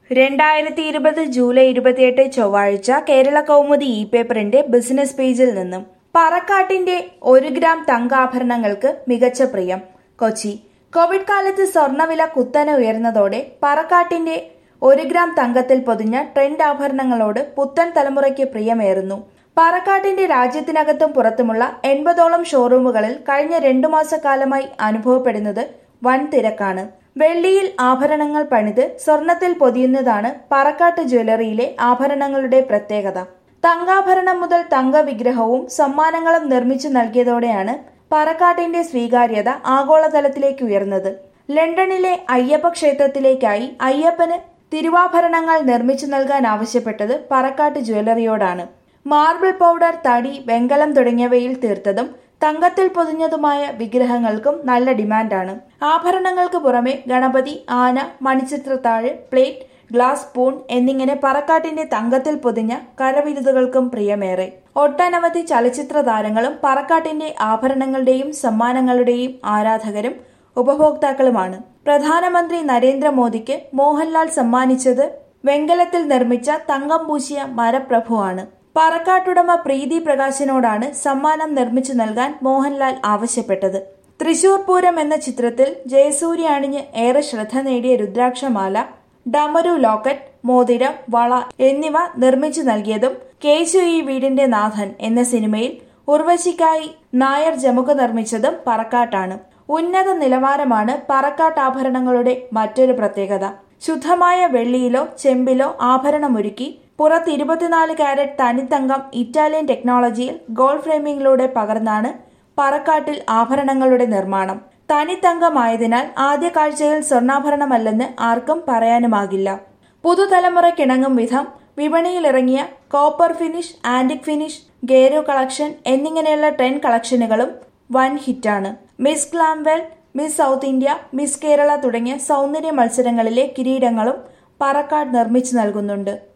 രണ്ടായിരത്തി ഇരുപത് ജൂലൈ ഇരുപത്തിയെട്ട് ചൊവ്വാഴ്ച കേരള കൗമുദി ഇ പേപ്പറിന്റെ ബിസിനസ് പേജിൽ നിന്നും പറക്കാട്ടിന്റെ ഒരു ഗ്രാം തങ്കാഭരണങ്ങൾക്ക് മികച്ച പ്രിയം കൊച്ചി കോവിഡ് കാലത്ത് സ്വർണ്ണവില കുത്തനെ ഉയർന്നതോടെ പറക്കാട്ടിന്റെ ഒരു ഗ്രാം തങ്കത്തിൽ പൊതിഞ്ഞ ട്രെൻഡ് ആഭരണങ്ങളോട് പുത്തൻ തലമുറയ്ക്ക് പ്രിയമേറുന്നു പാറക്കാട്ടിന്റെ രാജ്യത്തിനകത്തും പുറത്തുമുള്ള എൺപതോളം ഷോറൂമുകളിൽ കഴിഞ്ഞ രണ്ടു മാസക്കാലമായി അനുഭവപ്പെടുന്നത് വൻ തിരക്കാണ് വെള്ളിയിൽ ആഭരണങ്ങൾ പണിത് സ്വർണത്തിൽ പൊതിയുന്നതാണ് പറക്കാട്ട് ജ്വല്ലറിയിലെ ആഭരണങ്ങളുടെ പ്രത്യേകത തങ്കാഭരണം മുതൽ തങ്ക വിഗ്രഹവും സമ്മാനങ്ങളും നിർമ്മിച്ചു നൽകിയതോടെയാണ് പറക്കാട്ടിന്റെ സ്വീകാര്യത ആഗോളതലത്തിലേക്ക് ഉയർന്നത് ലണ്ടനിലെ അയ്യപ്പ ക്ഷേത്രത്തിലേക്കായി അയ്യപ്പന് തിരുവാഭരണങ്ങൾ നിർമ്മിച്ചു നൽകാൻ ആവശ്യപ്പെട്ടത് പറക്കാട്ട് ജ്വല്ലറിയോടാണ് മാർബിൾ പൗഡർ തടി വെങ്കലം തുടങ്ങിയവയിൽ തീർത്തതും തങ്കത്തിൽ പൊതിഞ്ഞതുമായ വിഗ്രഹങ്ങൾക്കും നല്ല ഡിമാൻഡാണ് ആഭരണങ്ങൾക്ക് പുറമെ ഗണപതി ആന മണിച്ചിത്രത്താഴ് പ്ലേറ്റ് ഗ്ലാസ് സ്പൂൺ എന്നിങ്ങനെ പറക്കാട്ടിന്റെ തങ്കത്തിൽ പൊതിഞ്ഞ കരവിരുതുകൾക്കും പ്രിയമേറെ ഒട്ടനവധി ചലച്ചിത്ര താരങ്ങളും പറക്കാട്ടിന്റെ ആഭരണങ്ങളുടെയും സമ്മാനങ്ങളുടെയും ആരാധകരും ഉപഭോക്താക്കളുമാണ് പ്രധാനമന്ത്രി നരേന്ദ്രമോദിക്ക് മോഹൻലാൽ സമ്മാനിച്ചത് വെങ്കലത്തിൽ നിർമ്മിച്ച തങ്കം പൂശിയ മരപ്രഭുവാണ് പറക്കാട്ടുടമ പ്രീതി പ്രകാശിനോടാണ് സമ്മാനം നിർമ്മിച്ചു നൽകാൻ മോഹൻലാൽ ആവശ്യപ്പെട്ടത് തൃശൂർ പൂരം എന്ന ചിത്രത്തിൽ ജയസൂര്യ അണിഞ്ഞ് ഏറെ ശ്രദ്ധ നേടിയ രുദ്രാക്ഷമാല ഡമരു ലോക്കറ്റ് മോതിരം വള എന്നിവ നിർമ്മിച്ചു നൽകിയതും കേശു ഈ വീടിന്റെ നാഥൻ എന്ന സിനിമയിൽ ഉർവശിക്കായി നായർ ജമുക നിർമ്മിച്ചതും പറക്കാട്ടാണ് ഉന്നത നിലവാരമാണ് പറക്കാട്ട് ആഭരണങ്ങളുടെ മറ്റൊരു പ്രത്യേകത ശുദ്ധമായ വെള്ളിയിലോ ചെമ്പിലോ ആഭരണമൊരുക്കി പുറത്ത് ഇരുപത്തിനാല് കാരറ്റ് തനിത്തങ്കം ഇറ്റാലിയൻ ടെക്നോളജിയിൽ ഗോൾഡ് ഫ്രെയിമിംഗിലൂടെ പകർന്നാണ് പറക്കാട്ടിൽ ആഭരണങ്ങളുടെ നിർമ്മാണം തനിത്തങ്കമായതിനാൽ ആദ്യ കാഴ്ചയിൽ സ്വർണ്ണാഭരണമല്ലെന്ന് ആർക്കും പറയാനുമാകില്ല പുതുതലമുറയ്ക്കിണങ്ങും വിധം വിപണിയിലിറങ്ങിയ കോപ്പർ ഫിനിഷ് ആന്റിക് ഫിനിഷ് ഗേരോ കളക്ഷൻ എന്നിങ്ങനെയുള്ള ട്രെൻഡ് കളക്ഷനുകളും വൻ ഹിറ്റാണ് മിസ് ഗ്ലാംവെൽ Miss South India Miss Kerala തുടങ്ങിയ സൗന്ദര്യ മത്സരങ്ങളിലെ കിരീടങ്ങളും പറക്കാട് നിർമ്മിച്ചു നൽകുന്നുണ്ട്